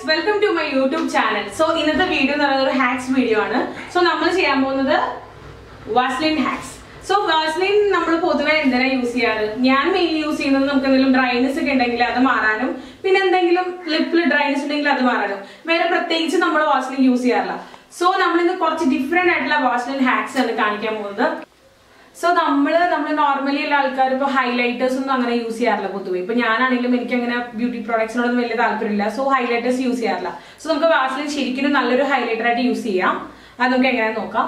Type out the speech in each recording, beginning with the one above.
welcome to my YouTube channel so ഇന്നത്തെ video എന്ന് പറയുന്നത് ഒരു ഹാക്സ് വീഡിയോ ആണ് സോ നമ്മൾ ചെയ്യാൻ പോകുന്നത് വാസ്ലിൻ ഹാക്സ് സോ വാസ്ലിൻ നമ്മൾ പൊതുവെ എന്തിനാ യൂസ് ചെയ്യാറ് ഞാൻ മെയിൻലി യൂസ് ചെയ്യുന്നത് നമുക്ക് എന്തെങ്കിലും ഡ്രൈനസ് ഒക്കെ ഉണ്ടെങ്കിൽ അത് മാറാനും പിന്നെ എന്തെങ്കിലും ലിപ്പിൽ ഡ്രൈനസ് ഉണ്ടെങ്കിൽ അത് മാറാനും വേറെ പ്രത്യേകിച്ച് നമ്മൾ വാസ്ലിൻ യൂസ് ചെയ്യാറില്ല സോ നമ്മൾ ഇന്ന് കുറച്ച് ഡിഫറെന്റ് ആയിട്ടുള്ള വാസ്ലിൻ ഹാക്സ് ആണ് കാണിക്കാൻ പോകുന്നത് സോ നമ്മള് നമ്മൾ നോർമലി ഉള്ള ആൾക്കാർ ഇപ്പൊ ഹൈലൈറ്റേഴ്സ് ഒന്നും അങ്ങനെ യൂസ് ചെയ്യാറില്ല പൊതുവെ ഇപ്പൊ ഞാനാണെങ്കിലും എനിക്ക് അങ്ങനെ ബ്യൂട്ടി പ്രോഡക്ട്സിനോടൊന്നും വലിയ താല്പര്യമില്ല സോ ഹൈലൈറ്റേഴ്സ് യൂസ് ചെയ്യാറില്ല സോ നമുക്ക് വാസ്ലിൻ ശരിക്കും നല്ലൊരു ഹൈലൈറ്റർ ആയിട്ട് യൂസ് ചെയ്യാം അത് നമുക്ക് എങ്ങനെ നോക്കാം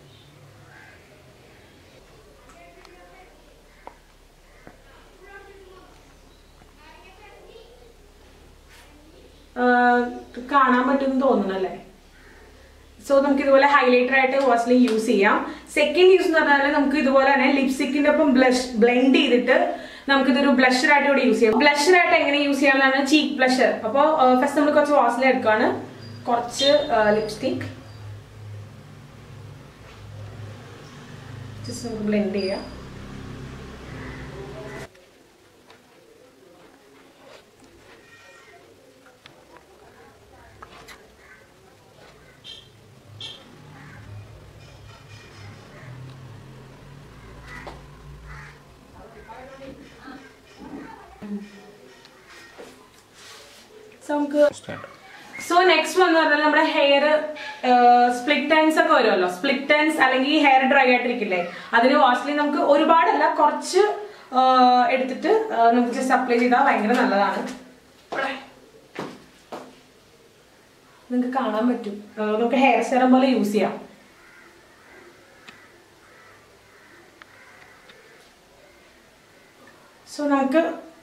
ആഹ് കാണാൻ പറ്റുമെന്ന് തോന്നണല്ലേ സോ നമുക്ക് ഇതുപോലെ ഹൈലൈറ്റർ ആയിട്ട് വാസ്ലിൻ യൂസ് ചെയ്യാം സെക്കൻഡ് യൂസ് എന്ന് പറഞ്ഞാൽ നമുക്ക് ഇതുപോലെ തന്നെ ലിപ്സ്റ്റിക്കിന്റെ ഒപ്പം ബ്ലഷ് ബ്ലെൻഡ് ചെയ്തിട്ട് നമുക്ക് ഇതൊരു ബ്ലഷർ ആയിട്ട് ഇവിടെ യൂസ് ചെയ്യാം ബ്ലഷർ ആയിട്ട് എങ്ങനെ യൂസ് ചെയ്യാമെന്നാണ് ചീക്ക് ബ്ലഷർ അപ്പോൾ ഫസ്റ്റ് നമ്മൾ കുറച്ച് വാസ്ലിൻ എടുക്കുകയാണ് കുറച്ച് ലിപ്സ്റ്റിക് ജസ്റ്റ് നമുക്ക് ബ്ലെൻഡ് ചെയ്യാം സോ നമുക്ക് സോ നെക്സ്റ്റ് വന്ന് പറഞ്ഞാൽ നമ്മുടെ ഹെയർ സ്പ്ലിറ്റ് ടൈൻസ് ഒക്കെ വരുമല്ലോ സ്പ്ലിറ്റ് ടൈൻസ് അല്ലെങ്കിൽ ഹെയർ ഡ്രൈ ആയിട്ടിരിക്കില്ലേ അതിന് വാസ്ലിൻ നമുക്ക് ഒരുപാടല്ല കുറച്ച് ആ, എടുത്തിട്ട് ആ, നമുക്ക് ജസ്റ്റ് അപ്ലൈ ചെയ്താൽ ഭയങ്കര നല്ലതാണ് നിങ്ങൾക്ക് കാണാൻ പറ്റും ആ, നമുക്ക് ഹെയർ സെറം പോലെ യൂസ് ചെയ്യാം സോ നമുക്ക്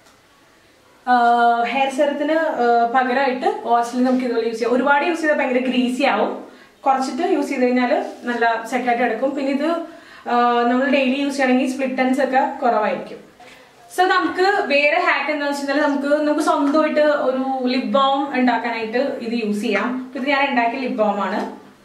ഹെയർ സെറത്തിന് പകരമായിട്ട് വാസ്ലിൻ നമുക്ക് ഇതുപോലെ യൂസ് ചെയ്യാം ഒരുപാട് യൂസ് ചെയ്താൽ ഭയങ്കര ഗ്രീസി ആവും കുറച്ചിട്ട് യൂസ് ചെയ്ത് കഴിഞ്ഞാൽ നല്ല സെറ്റായിട്ട് എടുക്കും പിന്നെ ഇത് നമ്മൾ ഡെയിലി യൂസ് ചെയ്യണമെങ്കിൽ സ്പ്ലിറ്റൻസ് ഒക്കെ കുറവായിരിക്കും സോ നമുക്ക് വേറെ ഹാക്ക് എന്താണെന്ന് വെച്ചാൽ നമുക്ക് നമുക്ക് സ്വന്തമായിട്ട് ഒരു ലിപ് ബാം ഉണ്ടാക്കാനായിട്ട് ഇത് യൂസ് ചെയ്യാം ഇപ്പൊ ഇത് ഞാൻ ഉണ്ടാക്കിയ ലിപ് ബാം ആണ്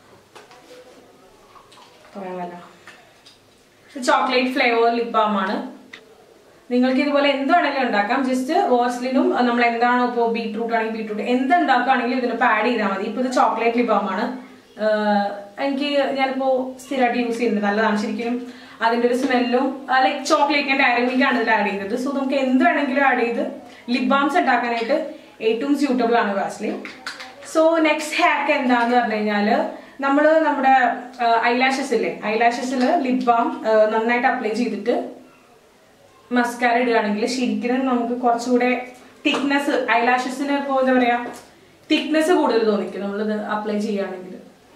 ചോക്ലേറ്റ് ഫ്ലേവർ ലിപ് ബാം ആണ് നിങ്ങൾക്ക് ഇതുപോലെ എന്ത് വേണമെങ്കിലും ഉണ്ടാക്കാം ജസ്റ്റ് വാസ്ലിനും നമ്മൾ എന്താണോ ഇപ്പോൾ ബീട്രൂട്ട് ആണെങ്കിൽ ബീട്രൂട്ട് എന്ത് ഉണ്ടാക്കുകയാണെങ്കിലും ഇതിനിപ്പോൾ ആഡ് ചെയ്താൽ മതി ഇപ്പോൾ ഇത് ചോക്ലേറ്റ് ലിബാമാണ് എനിക്ക് ഞാനിപ്പോൾ സ്ഥിരമായിട്ട് യൂസ് ചെയ്യുന്നത് നല്ലതാണ് ശരിക്കും അതിൻ്റെ ഒരു സ്മെല്ലും ലൈക്ക് ചോക്ലേറ്റിൻ്റെ അരമിക്കാണ് ഇതിൽ ആഡ് ചെയ്തത് സോ നമുക്ക് എന്ത് വേണമെങ്കിലും ആഡ് ചെയ്ത് ലിപ് ബാംസ് ഉണ്ടാക്കാനായിട്ട് ഏറ്റവും സ്യൂട്ടബിൾ ആണ് വാസ്ലിൻ സോ നെക്സ്റ്റ് ഹാക്ക് എന്താന്ന് പറഞ്ഞു കഴിഞ്ഞാൽ നമ്മൾ നമ്മുടെ ഐലാഷസ് ഇല്ലേ ഐലാഷസിൽ ലിപ് ബാം നന്നായിട്ട് അപ്ലൈ ചെയ്തിട്ട് മസ്കാര ഇടുകയാണെങ്കിൽ ശരിക്കും നമുക്ക് കുറച്ചുകൂടെ തിക്നെസ് ഐലാഷസിന് ഇപ്പോൾ എന്താ പറയാ തിക്നെസ് കൂടുതൽ തോന്നിക്കും നമ്മളിത് അപ്ലൈ ചെയ്യുകയാണെങ്കിൽ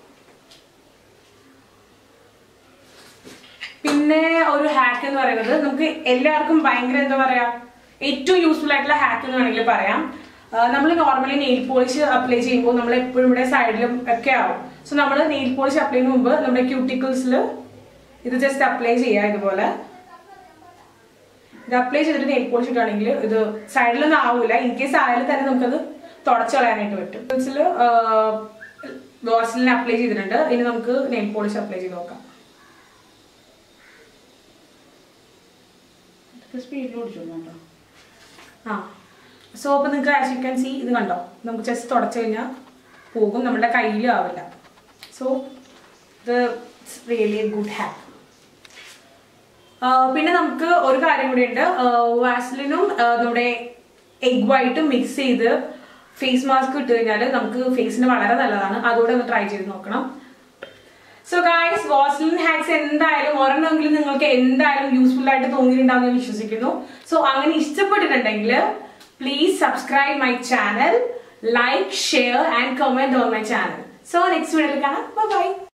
പിന്നെ ഒരു ഹാക്ക് എന്ന് പറയുന്നത് നമുക്ക് എല്ലാവർക്കും ഭയങ്കര എന്താ പറയാ ഏറ്റവും യൂസ്ഫുൾ ആയിട്ടുള്ള ഹാക്ക് എന്ന് വേണമെങ്കിൽ പറയാം നമ്മൾ നോർമലി നെയിൽ പോളിഷ് അപ്ലൈ ചെയ്യുമ്പോൾ നമ്മൾ എപ്പോഴും ഇവിടെ സൈഡിലും ഒക്കെ ആവും സോ നമ്മൾ നെയിൽ പോളിഷ് അപ്ലൈ ചെയ്യുന്ന മുമ്പ് നമ്മുടെ ക്യൂട്ടിക്കിൾസിൽ ഇത് ജസ്റ്റ് അപ്ലൈ ചെയ്യുക ഇതുപോലെ ഇത് അപ്ലൈ ചെയ്തിട്ട് നെയിൽ പോളിഷ് ഇട്ടാണെങ്കിൽ ഇത് സൈഡിലൊന്നും ആവൂല ഇൻ കേസ് ആയാലും തന്നെ നമുക്കത് തുടച്ചു കളയാനായിട്ട് പറ്റും ഇതിൽ വാസലിന് അപ്ലൈ ചെയ്തിട്ടുണ്ട് ഇനി നമുക്ക് നെയിൽ പോളിഷ് അപ്ലൈ ചെയ്ത് നോക്കാം സ്പീഡിൽ ഓടിച്ചോളൂ ആ സോ അപ്പോൾ നിങ്ങൾക്ക് ആസ് യു ക്യാൻ സി ഇത് കണ്ടോ നമുക്ക് ജസ്റ്റ് തുടച്ചു കഴിഞ്ഞാൽ പോകും നമ്മുടെ കയ്യിലും ആവില്ല സോ ഇത് റിയലി എ ഗുഡ് ഹാക്ക് പിന്നെ നമുക്ക് ഒരു കാര്യം കൂടി ഉണ്ട് വാസ്ലിനും നമ്മുടെ എഗ് വൈറ്റും മിക്സ് ചെയ്ത് ഫേസ് മാസ്ക് ഇട്ട് കഴിഞ്ഞാൽ നമുക്ക് ഫേസിന് വളരെ നല്ലതാണ് അതുകൂടെ ഒന്ന് ട്രൈ ചെയ്ത് നോക്കണം സോ ഗായ്സ് വാസ്ലിൻ ഹാക്സ് എന്തായാലും ഒരെണ്ണമെങ്കിലും നിങ്ങൾക്ക് എന്തായാലും യൂസ്ഫുൾ ആയിട്ട് തോന്നിയിട്ടുണ്ടാവും എന്ന് വിശ്വസിക്കുന്നു സോ അങ്ങനെ ഇഷ്ടപ്പെട്ടിട്ടുണ്ടെങ്കിൽ please subscribe my channel like share and comment on my channel so next വീഡിയോയിൽ കാണാം ബൈ